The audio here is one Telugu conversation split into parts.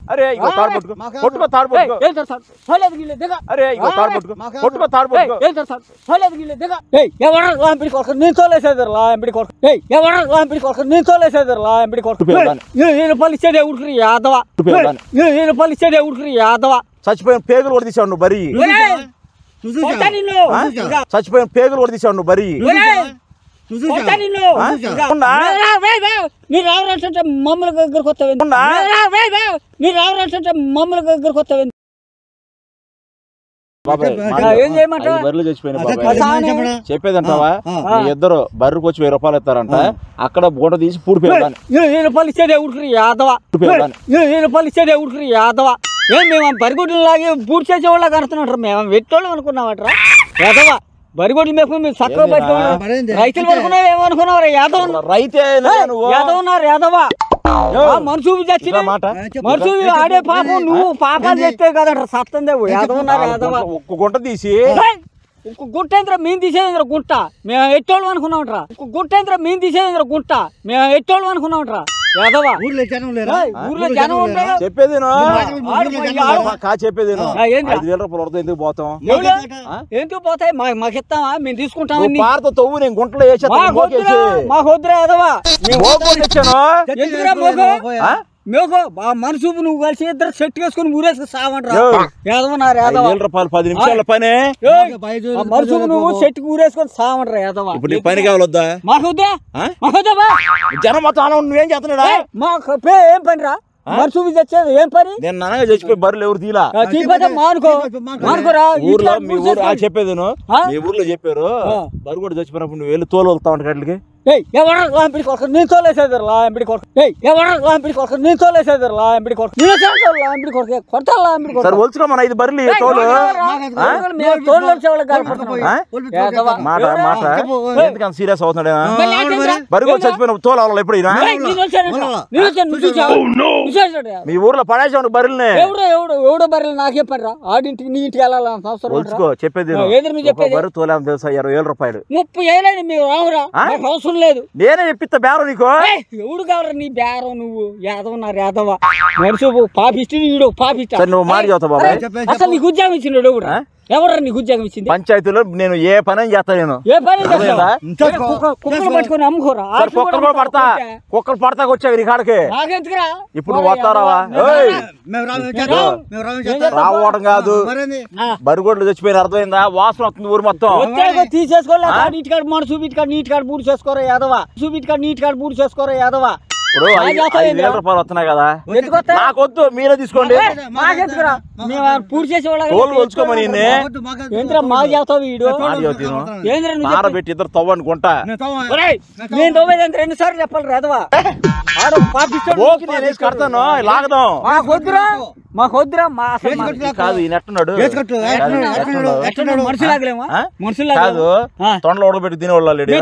అరే ఇగో తాడు పట్టుకో మాకు కొట్టుకో తాడు ఏయ్, పట్టుకో ఏం సార్ సార్ పోలేదు వీళ్ళు దిగ అరే ఇగో తాడు పట్టుకో మాకు కొట్టుకో తాడు ఏయ్, పట్టుకో ఏం సార్ సార్ పోలేదు వీళ్ళు దిగ ఏయ్ ఎవడ లాంపిడి కొరకు నేను తోలేసేదారు లాంపిడి కొరకు ఏయ్ ఎవడ లాంపిడి కొరకు నేను తోలేసేదారు లాంపిడి కొరకు తుప్పే దాన్ని. నేను పలిచేదే ఉడుకురి యాదవ తుప్పే దాన్ని. నేను పలిచేదే ఉడుకురి యాదవ చచ్చిపోయిన పేగులు కూడా తీసావు నువ్వు బరి ఒరేయ్, నువ్వు కొడతా చూసావా? నిన్ను ఆ? ఇంకా. చచ్చిపోయిన పేగులు కూడా తీసావు నువ్వు బరి ఒరేయ్, నువ్వు కొడతా చూసావా? నిన్ను ఆ? ఇంకా. ఉండా? రా, రా, రా, రా. మీరు రావాలంటే మమ్మల్ని దగ్గరకు వస్తావు ఉండా? మీరు రావాలంటే మమ్మల్ని దగ్గరకు వస్తావు బాబాయ్, ఆ, మాట్లాడు. ఏం చేయమంటావు? ఐదు బర్రెలు చచ్చిపోయినాయి అదే బాబాయ్. కాదు, ఏమని చెప్పడా? చెప్పేదంటావా ఆ, ఆ. మీ ఇద్దరు బర్రెకు వచ్చి వెయ్యి రూపాయలు ఇస్తారంట అక్కడ బూట తీసి పూడిపోయాను నేను పలిచేదే ఉడుకురి యాదవ తుప్పేదాన్ని. నేను పలిచేదే ఉడుకురి యాదవ ఏం మేము బరిగొడ్లు లాగే పూర్తి చేసేవాళ్ళ కడుతున్నట్టు మేము వెట్టోళ్ళు అనుకున్నామట్రా యాదవ బరిగొడ్లు మేము మీరు చక్కగా ఏందిరా? పట్టుకున్నాం మరేంది? రైతులు పడుకున్నావు ఏమనుకున్నావు యాదవ్ రైతే నువ్వు యాదవ్ ఉన్నారు యాదవ మనసు చచ్చిన ఇదా మాట ఆ, చెప్పు. మనసు ఆడే పాపం నువ్వు పాపాలు చేస్తే కదంటారు సత్తందే యాదవ్ ఉన్నారు యాదవ ఒక్క గుంట తీసి ఏయ్! ఇంకో గుట్టేంద్ర మేము తీసేదేంద్ర గుంట మేము ఎట్టోళ్ళు అనుకున్నాంట్రా ఇంకో గుట్టేంద్ర మేము తీసేదేంద్ర గుంట మేము ఎట్టోళ్ళు అనుకున్నాంట్రా యాదవ ఊర్లో జనం లేరా ఏయ్, ఊర్లో జనం ఉంటే చెప్పేది విను. ఆడు పోయి ఆడు- కా చెప్పేది విను. ఆ, ఏంది? ఐదు వేల రూపాయలు వరద ఎందుకు పోతాం ఎవరు? ఆ? ఎందుకు పోతాయి మా మాకు ఇస్తామా మేము తీసుకుంటామని నువ్వు పారతో తవ్వు నేను గుంటలో మా వేసేస్తాను వద్దురా మా వద్దురా యాదవ ఇచ్చాను ఎందుకురా మోగో? ఆ? మేకో ఆ మనసు నువ్వు కలిసి ఇద్దరు సెట్ వేసుకుని ఊరేసుకు సావంట్రా ఏయ్. యాదవ నా ఐదు యాదవ వేల రూపాయలు పది నిమిషాల పనే ఏయ్, ఐదు ఆ మనసు నువ్వు సెట్ ఊరేసుకొని సావంట్రా యాదవ ఇప్పుడు నీకు పని కావాలొద్దా మాకు వద్దా ఆ? మాకు వద్దా బా? జనం మొత్తం అలా ఉండి నువ్వేం చేస్తున్నాడా ఏయ్, మాకు పే ఏం పని రా మనసు తెచ్చేది ఏం పని నేను నాన్నగా చచ్చిపోయి బర్రెలు ఎవరు తీలా ఆ, తీపతే మానుకో మానుకోరా ఊర్లో ఇట్లా మీ ఊరు ఆ పూసేసుకో. చెప్పేది విను. ఆ? మీ ఊర్లో చెప్పారు ఆ. బరు కూడా చచ్చిపోయినప్పుడు నువ్వు వెళ్ళి తోలు వెళ్తా ఉంటా కట్లకి ఏయ్ ఎవడ లాంపిడి కొరకు నేను తోలేసేదారు లాంపిడి కొరకు ఏయ్ ఎవడ లాంపిడి కొరకు నేను తోలేసేదారు లాంపిడి కొరకు నేను చేస్తాను లాంపిడి కొరకు కొడతా లాంపిడి సరే కొరకు వలుచుకో మన ఐదు బర్రెలు ఈ ఏయ్, తోలు కొడతావా రా? మాకు ఆ? అది మేము తోలు వచ్చే వాళ్ళకి ఆ? కనపడుతున్నాం. యాదవ. మాట ఎవరు? మాట చెప్పు. ఎందుకు అంత సీరియస్ అవుతున్నాడు మళ్ళీ ఏంటంటే? బరి కూడా చచ్చిపోయిన తోలు అవ్వాలి ఎప్పుడైనా ఏయ్, నేను వచ్చానంట. నేను వచ్చాను, నువ్వు చూసావా? నువ్వు చూసాడు. మీ ఊర్లో పడేసావు బర్రెల్ని ఎవడో ఎవడో ఎవడో బర్రెలు నాకేం పని రా ఆడింటికి నీ ఇంటికి వెళ్ళాలని అవసరం ఉందిరా? వలుచుకో చెప్పేది ఆ, విను. ఏదిరా మీరు ఒక చెప్పేది? బర్రె తోలేమో తెలుసా ఇరవై వేల రూపాయలు ముప్పై ఏళ్ళని మీరు రావురా ఆ? నాకు అవసరం లేదు నేనే చెప్పిస్తా బేరం నీకు ఏయ్, ఎవడు కావరా నీ బేరం నువ్వు యాదవ నా యాదవ మనిషి పాపిస్తే ఈడు పాపిస్తా సరే నువ్వు మాట చెబుతావు బాబాయ్ చెప్పే అసలు నీకు ఉద్యోగం ఇచ్చినాడు ఎవడు ఆ? ఎవరు నీకు ఉద్యోగం ఇచ్చింది పంచాయతీలో నేను ఏ పని చేస్తా నేను ఏ పని చేస్తావు? అర్థమైందా? ఏ కుక్క- కుక్కలు పట్టుకొని అమ్ముకోరా సరే ఆటలు కుక్కలు కూడా కూడా పడతా అమ్ముకుంటే. కుక్కలు పడతాకు వచ్చావు నీ కాడికి నాకెందుకురా ఇప్పుడు నువ్వు వస్తారావా నేను ఏయ్ రానా? మేము రాము నేను చేస్తాం. రాను. మేము రాము నేను చేస్తాం. చేస్తాను. రావడం కాదు మరేంది? ఆ, బరిగొడ్లు చచ్చిపోయిన అర్థమైందా వాసన వస్తుంది ఊరు మొత్తం వచ్చాక తీసేసుకోలే ఆ? నీటి కాడ మన చూపిటి కాడ నీటి కాడ బూడి చేసుకోరా యాదవ చూపిటి కాడ నీటి కాడ బూడి చేసుకోరా యాదవ ఇప్పుడు నా ఐదు చేస్తావు ఐదు వేల ఏందిరా? రూపాయలు వస్తున్నాయి కదా ఎందుకు వస్తాయి? నాకు వద్దు మీరే తీసుకోండి ఏయ్, మాకెందుకురా మేము పూర్తి చేసే తోలు వలుచుకోమని ఈయన్ని. వద్దు, మాకు ఏంద్రా మా చేస్తావు వీడు మాట చెబుతాను. ఏంద్రా నువ్వు నార చెప్పేది? పెట్టి ఇద్దరు తవ్వండి గుంట నేను తవ్వ- ఒరేయ్, నేను తోమేది రెండు సార్లు చెప్పాలి రాదవా ఆడ పాపిస్తాడు ఓకే నేను వేసి కడతాను లాగదాం మాకు వద్దురా మాకు వద్దురా మా అసలు వేసి మా- కట్టు. కాదు ఈ నెట్టున్నాడు వేసి కట్టు. కాదు, ఎట్టున్నాడు, ఎట్టున్నాడు. ఎట్టున్నాడు, ఎట్టున్నాడు. మనుషులు లాగలేమా ఆ? మనుషులు కాదు ఆ. తొండలో ఉడబెట్టి తినేవాళ్ళు లేడు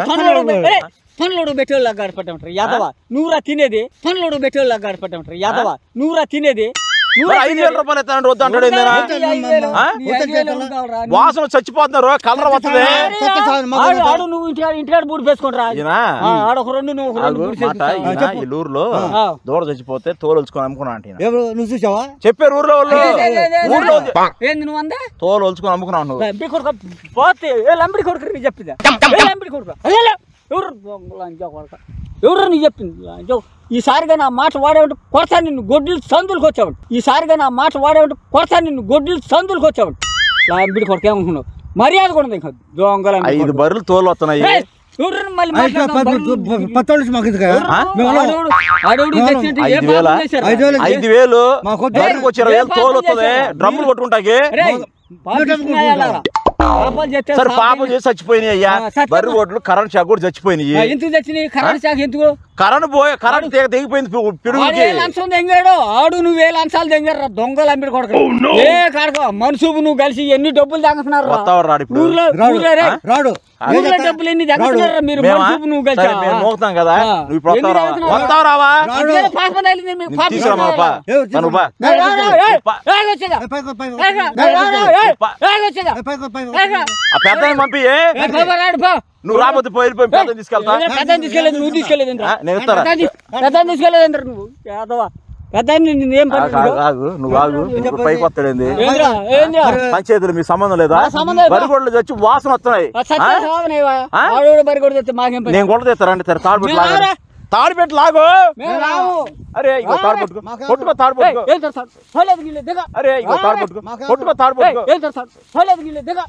పనులు పెట్టేవాళ్ళు గడపట్టమంటారు యాదవ నువ్వురా తినేది పనులు పెట్టేవాళ్ళు గడపట్టమంటారు యాదవ నువ్వురా తినేది నువ్వురా ఐదు వేల రూపాయలు ఎత్తానంటే వద్దు అంటాడు తినేది. ఏందిరా? నీ ఐదు వేలు, ఆ? నీ ఐదు వేలు ఎవరు కావాలా? నీ- వాసన చచ్చిపోతున్నారు కలర్ వస్తుంది ఆడు- సత్య సాగు మాకు ఆడు- ఆడు నువ్వు ఇంటికాడ ఇంటికాడ బూడి వేసుకుంటారా ఈయన ఆడ ఒక రెండు నువ్వు ఒక రెండు ఆగు, బూడి మాట వేసుకుంటావా? ఈయన ఈ ఊర్లో ఆ. దూడ చచ్చిపోతే తోలు వలుచుకొని అమ్ముకున్నా అంటే ఈయన. ఎవరు నువ్వు చూసావా చెప్పారు ఊర్లో వాళ్ళు ఏ, ఏ, ఏ, ఏ, ఊర్లో ఏంది నువ్వు అందా తోలు వలుచుకొని అమ్ముకున్నావు నువ్వు లంబడి కొడుకు పోతే ఏ లంబడి కొడుకు నీకు చెప్పిందా ఏ లంబడి కొడుకు అదే లే. ఎవరు లంజా కొడుకు ఎవరు నీకు చెప్పింది లంజా ఈసారిగా నా మాట వాడేవంటే కొడతా నిన్ను గొడ్డలు సందులకు వచ్చావంట ఈసారిగా నా మాట వాడేవంటే కొడతా నిన్ను గొడ్డలు సందులకు వచ్చావంట లంబడి కొడుకు ఏమనుకున్నావు మర్యాద కూడా ఉంది ఇంకా దొంగల ఐదు బర్రెలు తోలు వస్తున్నాయి ఎవరు మళ్ళీ అయితే మాట్లాడదాం, ప- బరువు. ప- ప- పత్తోళ్ళు మాకు ఎందుకు ఎవరు? మేము వాళ్ళం. ఆడోడు, ఆడోడు మేము తెచ్చినట్టు ఏ ఐదు పాపం వేలా? చేశారు? ఐదు వేలు ఐదు వేలు మాకు వద్దు. బర్రెలకు వచ్చి ఇరవై ఏ వేలు తోలు పాపం వస్తుంది చేశారు? డ్రమ్ములు కొట్టుకుంటాకి రేయ్, పాపిస్తున్నాయి అలాగా. పాపాలు చేస్తే సరే పాపం పాపం చేసి చచ్చిపోయినాయి అయ్యా ఆ, చచ్చిపో- బర్రె ఓట్లు కరెంట్ షాక్ కూడా చచ్చిపోయినాయి ఆ, ఎందుకు తెచ్చినాయి కరెంట్ శాఖ ఎందుకు కరెంట్ పోయి కరెంట్ తెగ తెగిపోయింది పి- ఆడు పిడుగుకి ఏ లంచం తెంగాడు ఆడు నువ్వు ఏ లంచాలు తెంగారు దొంగలు అంబిడి కొడుకు ఏ కాడక మనసుకు నువ్వు కలిసి ఎన్ని డబ్బులు తగ్గుతున్నారు వస్తావాడు రాడు ఇప్పుడు ఊర్లో రాడు ఊర్లో రే. రాడు ఊర్లో డబ్బులు ఎన్ని తగ్గుతున్నారా మీరు మేమా? మనసుకు నువ్వు కలిసి సరే, మేము మోగుతాం కదా ఆ. నువ్వు ఇప్పుడు ఎన్ని వస్తావు రావా తగ్గుతున్నారు? వస్తావు రావా రాడు. అందుకనే పాపం తగిలింది మీకు, నేను పాపం తీసుకురా పా ఎవరు తీసుకురా? నువ్వు పా ఏయ్, రా, రా, ఏయ్, పా. ఏయ్, వచ్చేదా? ఏ, పైకి, పైకి, ఏయ్, రా, పైకి, రా, రా, ఏయ్, పా. ఏయ్, వచ్చేదా? ఏ, పైకి, పైకి, ఏయ్, రా. ఆ పెద్దని పంపి ఏ? ఏయ్, బాబా, రాడు, బా. నువ్వు రాబోతే పోయి వెళ్ళిపోయి పెద్దని తీసుకెళ్తా ఏ, పెద్దాన్ని తీసుకెళ్ళలేదు నువ్వు తీసుకెళ్ళలేదు ఆ, నేను ఇస్తారా? పెద్దాన్ని తీసుకెళ్ళలేదు నువ్వు యాదవా పెద్ద నిన్ను ఏం పని ఆగు, ఆగు, ఆగు నువ్వు ఆగు ఇప్పుడు పైకి వస్తాడేంది ఏంద్రా ఏంద్రా పంచాయతీలు మీ సంబంధం లేదా ఆ, సంబంధం లేదా? బరిగొడ్లు వచ్చి వాసన వస్తున్నాయి ఆ సత్య ఆ? సావనేవా ఆ? ఆడోడు బరి కూడా తెస్తే మాకేం పని నేను కొట్ట తెస్తారండి సరే తాడు పెట్టి మేము లాగండి రారా? తాడు పెట్టి లాగు మేము రాము అరే ఇగో తాడు పట్టుకో కొట్టుకో తాడు ఏయ్, పట్టుకో ఏం తెస్తాడు పోలేదు గిల్లే దిగ అరే ఇగో తాడు పట్టుకో కొట్టుకో తాడు ఏయ్, పట్టుకో ఏం తెస్తాడు పోలేదు గిల్లే దిగ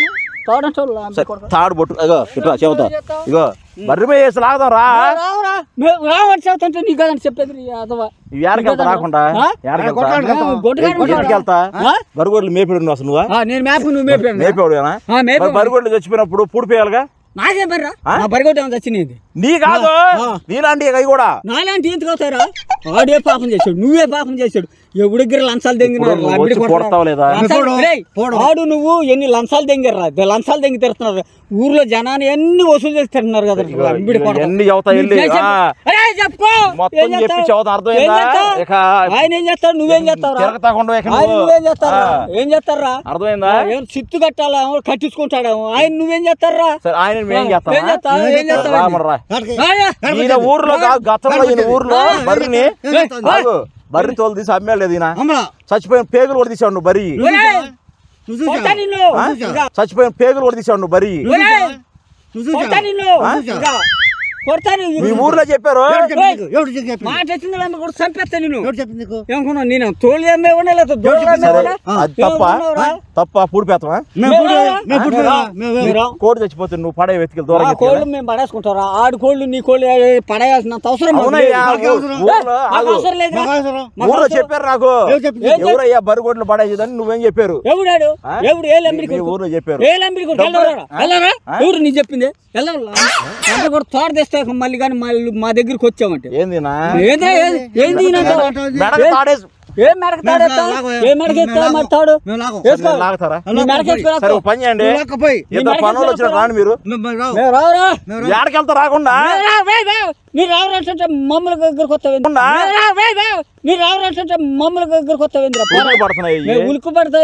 తోడంటే సరే, తాడు పట్టు ఇగో ఇట్లా చెబుతా ఇగో బర్రి మీద వేసి లాగదాం రా రావురా మేము రావని చెబుతుంటే నీకు కదండి చెప్పేది నీ యాదవ ఇవి ఏడకి వెళ్తా రాకుండా ఆ? ఏడకి వెళ్తా కొట్టడానికి వెళ్తావా? గొడ్డుగాడికి ఎక్కడికి వెళ్తా ఆ? బరిగొడ్లు మేపిడు నువ్వు అసలు నువ్వా ఆ, నేను మేపు నువ్వు మేపాను మేపేవాడునా ఆ, మేపాను. బరిగొడ్లు చచ్చిపోయినప్పుడు పూడిపోయాలిగా నాకేం పనిరా ఆ? నా బరిగొట్ట చచ్చినది నీ కాదు ఆ. నీలాంటి అవి కూడా నాలాంటి ఎందుకు అవుతారా ఆడే పాపం చేశాడు నువ్వే పాపం చేశాడు ఎవడి దగ్గర లంచాలు దెంగిన ఇప్పుడు నువ్వు వచ్చి కొడతావు లేదా? లంచాలు- పోడు, రేయ్, పోడు. ఆడు నువ్వు ఎన్ని లంచాలు దెంగారా లంచాలు దెంగి తిరుతున్నారు ఊర్లో జనాన్ని ఎన్ని వసూలు చేసి తింటున్నారు కదా ఇగో, లంబిడి ఇగో కొడతా. ఎన్ని చదువుతా వెళ్ళి, నువ్వు చేసే- ఆ. అరే, చెప్పుకో మొత్తం ఏం చెప్పి చేస్తావు? చదువుతా అర్థమైందా? ఏం చేస్తావు? ఇక ఆయన ఏం చేస్తాడు నువ్వేం చేస్తావు తిరగతాకుండా ఇక ఆయన నువ్వు. నువ్వేం చేస్తారా ఆ. ఏం చేస్తారా అర్థమైందా ఏం సిత్తు కట్టాలా కట్టించుకుంటాడేమో ఆయన నువ్వేం చేస్తారా సరే ఆయన మేము ఏం ఏం చేస్తాం చేస్తావు? ఏం చేస్తావు? రా మరి రా. కాడికి. ఆయా. ఈయన ఊర్లో కాదు గతంలో ఈయన ఊర్లో బర్రిని ఏం చేస్తావు? ఆగు. బర్రి తోలు తీసి అమ్మేలేదు ఈయన అమ్మలా చచ్చిపోయిన పేగులు కూడా తీసాడు నువ్వు బరి ఒరేయ్, నువ్వు కొడతా చూసావా? నిన్ను. ఆ? ఇంకా చచ్చిపోయిన పేగులు కూడా తీసాడు నువ్వు బరి ఒరేయ్, నువ్వు చూసావా? కొడతా నిన్ను. ఆ? ఇంకా కొడతా నిన్ను. మీ ఊర్లో చెప్పారు ఎవరు చెప్పింది నీకు? ఎవరు చెప్పింది? మాట వచ్చింది లేకపోతే కూడా చంపేస్తా నిన్ను ఎవరు చెప్పింది నీకు? ఏమనుకున్నావు నేను తోలు ఏమే ఉన్నా లేదా దూరం ఏమే సరే ఉన్నా? అది తప్ప ఏమనుకున్నావురా? తప్ప పూడిపేతమా మేము మేము పుట్టు- రా. మేము పుట్టు- రా. మేము- మీరు మేము- రా. కోడి చచ్చిపోతే నువ్వు పడే వెతికి ఆ దూరం కోళ్ళు మేము పడేసుకుంటారా ఆడు కోళ్ళు నీ కోళ్ళు ఏ- ఏ పడేయాల్సినంత అవసరం మాకు అవునయ్యా లేదు. మాకు అవసరం. ఊర్లో మాకు ఆగు. అవసరం లేదు మాకు అవసరం. మాకు ఊర్లో అవసరం. చెప్పారు నాకు ఎవరు చెప్పింది? ఏం ఎవరయ్యా బరిగొడ్లు పడేసేదని నువ్వేం చెప్పారు ఎవడాడు ఆ? ఎవడు ఏ లంబిడి మీ కొడుకు? ఊర్లో చెప్పారు ఏ లంబిడి కొడుకు? వెళ్ళరా? వెళ్ళరా? ఎవరు నీ చెప్పింది వెళ్ళరా అంటే కూడా తోట తెస్తే మళ్ళీ కానీ మళ్ళీ మా దగ్గరికి వచ్చామంటే ఏందినా ఏంది ఏంది? ఏంది ఈయనంటావు? మెడకు ఏ- తాడేసి ఏం మెడక తాడేస్తా లాగు. ఏ మెడక ఎత్తా మేము మరి తాడు మేము లాగు. వేసుకో. లాగుతారా నీ మెడక ఎత్తుకో సరే ఓ పని చేయండి నువ్వు లాక్కపోయి. ఇద్దరు మెడకు పనులు వచ్చిన ఎత్తుకో. రాండి మీరు మేము- మేము రావు. మేము రావురా మేము రావు. ఏడకెళ్తా రాకుండా మేము రా, వే, వే. మీరు రావరంటే మమ్మల్ని దగ్గరకు వస్తావేంద్ర ఉండా? మీరు రావరంటే మమ్మల్ని దగ్గరకు వస్తావేంద్ర ఊపిరి పడుతున్నాయి ఇయ్యి. ఉలికి పడతా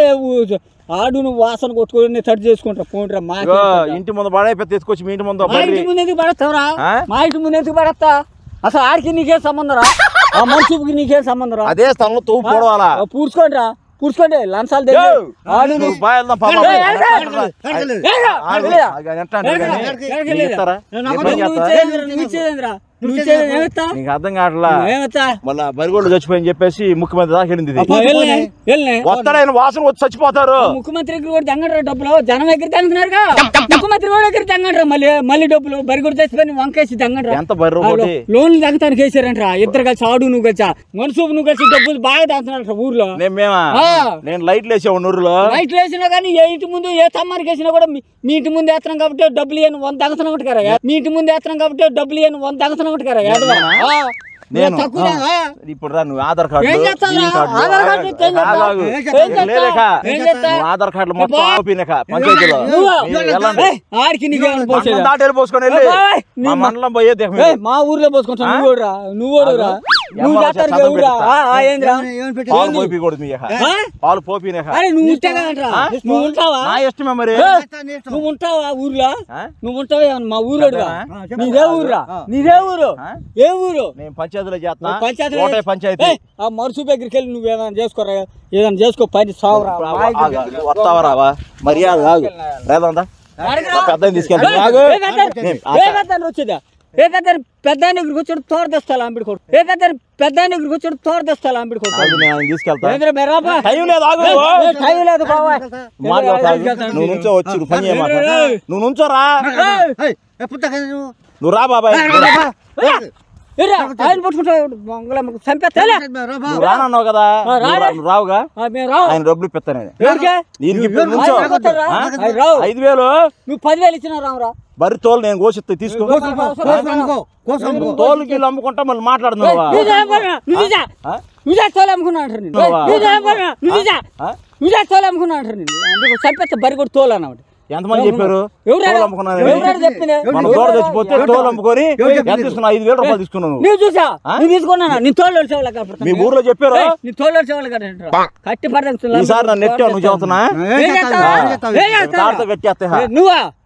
ఆడు నువ్వు వాసన కొట్టుకొని తడి చేసుకుంటా పోండ్రా మా ఇగో, ఇంటి ముందు బడే పెద్ద తీసుకొచ్చి మీ ఇంటి ముందు మా బర్రి ఇంటి ముందు ఎందుకు పడతావురా ఆ? మా ఇంటి ముందు ఎందుకు పడతా అసలు ఆడికి నీకేం సంబంధం రా ఆ మనిషికి నీకేం సంబంధం రా అదే స్థలంలో తవ్వు పోడవాలా పూడ్చుకోండి రా పూడ్చుకోండి లంచాలు దగ్గర యో! ఆడు నువ్వు బాగా వెళ్దాం పాప. ఏయ్, ఏయ్, ఏయ్, ఎక్కడికి వెళ్ళేది? ఏగా, ఆగు, ఏగా. ఆగు, అది ఎట్లా అంటే కానీ ఎక్కడికి? నీకు ఇస్తారా? నేను నీ నాకు పని నువ్వు చేస్తా? ఇచ్చేదేంద్రా, నువ్వు ఇచ్చేదేంద్రా నువ్వు ఇచ్చేది ఏమెత్తా నీకు అర్థం కావట్లా ఏమెత్తా మళ్ళా బరిగోళ్ళు చచ్చిపోయని చెప్పేసి ముఖ్యమంత్రి దాకా వెళ్ళింది ఇది. వెళ్ళే వెళ్ళే వస్తాడైన వాసన వచ్చి చచ్చిపోతారు ముఖ్యమంత్రి దగ్గర కూడా తెంగండ్రా డబ్బులు జనం దగ్గర తెంగుతున్నారుగా ముఖ్యమంత్రి కూడా దగ్గర తెంగండ్రా మళ్ళీ మళ్ళీ డబ్బులు బరి కూడా తెచ్చిపోయి వంకేసి తెంగండ్రా ఎంత బర్రె ఒకటి లోన్లు తగ్గుతానికి వేసారంట్రా ఇద్దరు కలిసి ఆడు నువ్వు కలిసి మనసు నువ్వు కలిసి డబ్బులు బాగా తెంగుతున్నారంట ఊర్లో నేను మేమా ఆ. నేను లైట్లు వేసావు నూరులో లైట్లు వేసినా కానీ ఏ ఇంటి ముందు ఏ తమ్మానికి వేసినా కూడా మీ- మీ ఇంటి ముందు వేస్తున్నాం కాబట్టి డబ్బులు ఇవ్వను వంద తగ్గుతున్నాం ఒకటి కదా మీ ఇంటి ముందు వేస్తున్నాం కాబట్టి డబ్బులు ఇవ్వను వంద తగ్గుతున్నాం ఒకటి కదా ఏడవా? ఆ. నేను తక్కువ ఇప్పుడు రా నువ్వు ఆధార్ కార్డు ఏం చేస్తావు గ్రీన్ కార్డు ఆధార్ కార్డు ఇస్తే ఏం ఆగు, ఆగు. చేస్తావు? ఏం ఏం చేస్తావు? చేస్తావు? లేలేక. ఏం చేస్తావు? నువ్వు ఆధార్ కార్డు మొత్తం అబ్బా. ఆపినాక పంచాయతీలో నువ్వు మీరు వెళ్ళండి. ఏయ్, ఆడికి నీకు ఏమైనా పోసేదా? మండలం దాటి వెళ్ళిపోసుకొని వెళ్ళి అబ్బాయ్, నీ మా మ- మండలం పోయే దేహం ఏయ్, మా ఊర్లో పోసుకుంటాను నువ్వు కూడా నువ్వు కూడా రా. నువ్వు ఎమ్మ చేస్తారు చదవం ఎవరురా? పెడతా. ఆ, ఆ, ఏందిరా ఏమని- ఏమని పాలు పెట్టావు? పోపి కూడా మీ ఆ? పాలు పోపినాక అరే నువ్వు ఉంటా కదంట్రా ఆ? నువ్వు ఉంటావా నా ఇష్టమే మరి ఏయ్, చేస్తా, నీ ఇష్టం. నువ్వు ఉంటావా ఊర్లో ఆ? నువ్వు ఉంటావా మా ఊరోడుగా ఆ, చెప్పు. నీదే ఊర్రా ఆ. నీదే ఊరు ఆ? ఏ ఊరు నేను పంచాయతీలో చేస్తున్నా పంచాయతీ కోటే పంచాయతీ ఏయ్, ఆ మరుసు దగ్గరికి వెళ్ళి నువ్వు ఏదైనా చేసుకోరా ఏదైనా చేసుకో పని సావురా మా ఇంటికి ఆగు, ఆగు. వస్తావా రావా మర్యాద ఆగు రేదందా అడగరా? పెద్ద తీసుకెళ్తా ఏయ్, ఆగు. ఏ పెద్దాయన? నేను- ఏ పెద్దాయన వచ్చేదా ఏ పెద్ద పెద్ద దగ్గరికి వచ్చాడు తోర తెస్తాను అంబిడి కొడుకు ఏ పెద్ద పెద్ద దగ్గరికి వచ్చాడు తోర తెస్తాను అంబిడి కొడుకు ఆగు, నేను ఆయన తీసుకెళ్తా ఏంద్రా మెరాపా టైం లేదు ఆగు ఏ, టైం లేదు బాబాయ్ మాట్లాడతా నువ్వు నుంచో వచ్చి నువ్వు పని చేయమాట నువ్వు నుంచోరా ఏయ్, ఏయ్, ఎప్పుడు తగ్గదు నువ్వు? నువ్వు రా బాబాయ్ రా, రా, రా. ఏరా, ఆయన పట్టుకుంటాడు మంగళమ్మ చంపేస్తా రా, రా, నువ్వు రానన్నావు కదా ఆ, నువ్వు రాలే. రా- నువ్వు రావుగా మేము రావు ఆయన డబ్బులు ఇప్పిస్తాను నేను. ఎవరికే దీనికి ఇప్పుడు నుంచో ఆయన కొడతారా? ఆ? ఆయన రావు ఐదు వేలు నువ్వు పదివేలు ఇచ్చినా రామురా బర్రి తోలు నేను కోసిస్తా తీసుకో కోసుకొని పో, కోసుకొని అమ్ముకో, కోసుకొని అమ్ముకో. తోలు గిల్లు అమ్ముకుంటా మళ్ళీ మాట్లాడుతున్నావా నువ్వు చెప్పరా? నువ్వు నిజా ఆ? నువ్వు చేస్తావు అమ్ముకున్నా అంటారు నేను నువ్వా? నువ్వు చెప్పరా? నువ్వు నిజా ఆ? నువ్వు చేస్తావు అమ్ముకున్నా అంటారు నేను అందుకు చంపేస్తే బరి కూడా తోలు అన్నమాట ఎంతమంది చెప్పారు ఎవరాడు? తోలు అమ్ముకున్నాను ఎవరాడు చెప్పింది? మన ఎవరాడు? తోడు చచ్చిపోతే తోలు అమ్ముకొని ఎవరు ఎంత చెప్పింది? తీసుకున్నా ఐదు వేలు రూపాయలు తీసుకున్నావు నువ్వు నువ్వు చూసా ఆ? నువ్వు తీసుకున్నానా నీ తోలు సేవలు కనపడుతుంది మీ ఊర్లో చెప్పారు నీ తోలు సేవలు కనపడుతుంది కట్టి పడతా ఈసారి నన్ను నెట్టావు నువ్వు చెబుతున్నా ఏం ఏం చేస్తావు? చేస్తావు? ఏం చేస్తావు? ఏం చేస్తావు? తాడుతో కట్టేస్తే ఏ, నువ్వా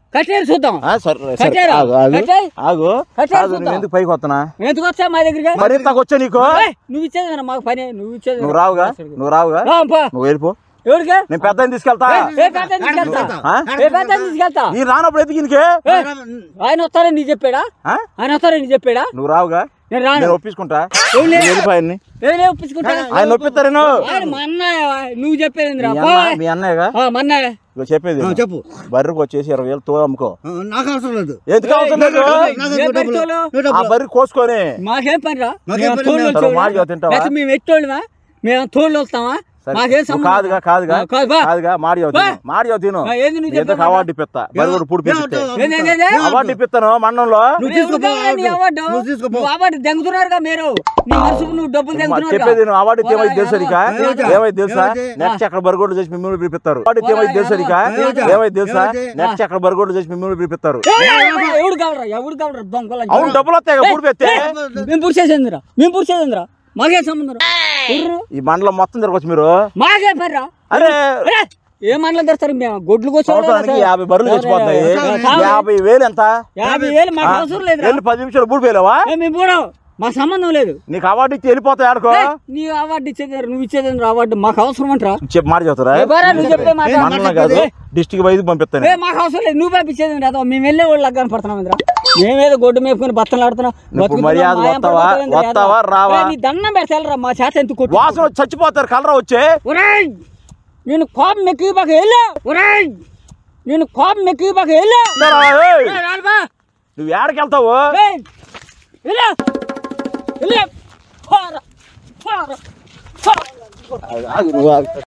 కట్టేరు చూద్దాం ఆ, సరే సరే కట్టారు. ఆగు ఆగు కట్టాయి. ఆగు కట్టారు కాదు చూద్దాం. నువ్వు ఎందుకు పైకి వస్తున్నా ఎందుకు వచ్చా మా దగ్గరికి మరి ఇంతకు వచ్చా నీకు ఏయ్, నువ్వు ఇచ్చేది మాకు పని నువ్వు ఇచ్చేది నువ్వు రావుగా నువ్వు రావుగా రా, పో. నువ్వు వెళ్ళిపో ఎవరికి నేను పెద్ద తీసుకెళ్తా ఏ పెద్ద తీసుకెళ్తా ఆ? ఏ పెద్ద తీసుకెళ్తా ఈ రానప్పుడు ఎందుకు ఇంకే ఏ, ఆయన వస్తారని నీ చెప్పాడా ఆ? ఆయన వస్తారని నీ చెప్పాడా నువ్వు రావుగా నేను రాను నేను ఒప్పించుకుంటా ఎవరు లేరు? వెళ్ళిపోయాన్ని నేనే ఒప్పించుకుంటా ఆయన ఒప్పిస్తారేను ఆయన మా అన్నయ్య నువ్వు చెప్పేది మీ రా అన్న మీ అన్నయ్యగా మా అన్నయ్య ఇగో చెప్పేది ఆ, విను. చెప్పు బర్రెకి వచ్చేసి ఇరవై వేలు తో అమ్ముకో ఆ, నాకు అవసరం లేదు ఎందుకు అవసరం లేదు నాకు ఏ డబ్బులు, పెట్రోలు? నువ్వు ఆ డబ్బులు. బర్రె కోసుకొని మాకేం పని రా మాకేం మేము పని తోళ్ళు లేదు. వచ్చేవాళ్ళమా? మాట చెబుతా తింటావా? లేకపోతే మేము ఎట్టోళ్ళమా మేము తోళ్ళు వస్తామా సరే. మాకేం నువ్వు సంబంధం కాదుగా కాదుగా ఆ, కాదు, బా. కాదుగా మాడి బా. మాడి తిను ఆ, ఏంది నువ్వు ఎందుకు చెప్పే అవార్డు ఇప్పిస్తా బరుగుడు పుడి పిస్తే ఏంది, ఏంది, ఏంది? అవార్డు ఇప్పిస్తాను మండంలో నువ్వు తీసుకోపో, ఎవరు నీ అవార్డు? నువ్వు తీసుకోపో. నువ్వు అవార్డు దెంగుతున్నారుగా మీరు నీ మనసుకు నువ్వు డబ్బులు దెంగుతున్నారు చెప్పేది నువ్వు అవార్డు ఇస్తే ఏమైతే తెలుసా నీకా ఏమైతే? ఏమైతే తెలుసా ఏమైతే? నెక్స్ట్ అక్కడ బరుగుడు చేసి మిమ్మల్ని పిలిపిస్తారు అవార్డు ఇస్తే ఏమైతే తెలుసా నీకా ఏమైతే? ఏమైతే తెలుసా ఏమైతే? నెక్స్ట్ అక్కడ బరుగుడు చేసి మిమ్మల్ని పిలిపిస్తారు ఎవడు కావరా ఎవడు కావరా దొంగల అవును డబ్బులు వస్తాయి పుడి పెడితే మేము పుడిచేసేందిరా మేము పుడిచేసేందిరా మాకేం సంబంధం రా ఎవర్రు? ఈ మండలం మొత్తం తిరగచ్చు మీరు మాకే పర్రా అరే ఏ మండలం తెస్తారు మేము గొడ్లు సంవత్సరానికి యాభై బరువులు చచ్చిపోతాయి యాభై వేలు ఎంత యాభై వేలు మాకు అవసరం లేదు వెళ్ళి పది నిమిషాలు బూడి పోయలేవా మేము పోవడం మా సంబంధం లేదు నీకు అవార్డు ఇచ్చి వెళ్ళిపోతాయి ఆడుకో ఏయ్, నీ అవార్డు ఇచ్చేది నువ్వు ఇచ్చేది అవార్డు మాకు అవసరం అంటరా చెప్పి మాట చెబుతారా ఏ బారా నువ్వు చెప్పే మాట మండలం కాదు డిస్టిక్ వైద్య పంపిస్తాను ఏ మాకు అవసరం లేదు నువ్వు పంపించేది రాదు మేము వెళ్ళే వాళ్ళు లగ్గాన పడుతున్నాం ఇంద్రా మేమేదో గొడ్డు మేపుకొని బత్తలు ఆడుతున్నాం ఇప్పుడు బతుకుతున్నాం, మర్యాద మాయం వస్తావా? పడిపోతుంది ఇంద్రా, వస్తావా? యాదవ. రావా? ఏ, నీ దండం పెడతారా మా చేత ఎంత కొట్టు వాసన వచ్చి చచ్చిపోతారు కలరా వచ్చే ఒరేయ్ నేను కోపం మెక్కి బాక వెళ్ళా ఒరేయ్ నేను కోపం మెక్కి బాక వెళ్ళా ఏయ్, ఏ, రానుబా. నువ్వు ఏడకి వెళ్తావు ఏయ్, వెళ్ళా. వెళ్ళా. పోరా. పోరా. పోరా. ఆగు, నువ్వు ఆగు.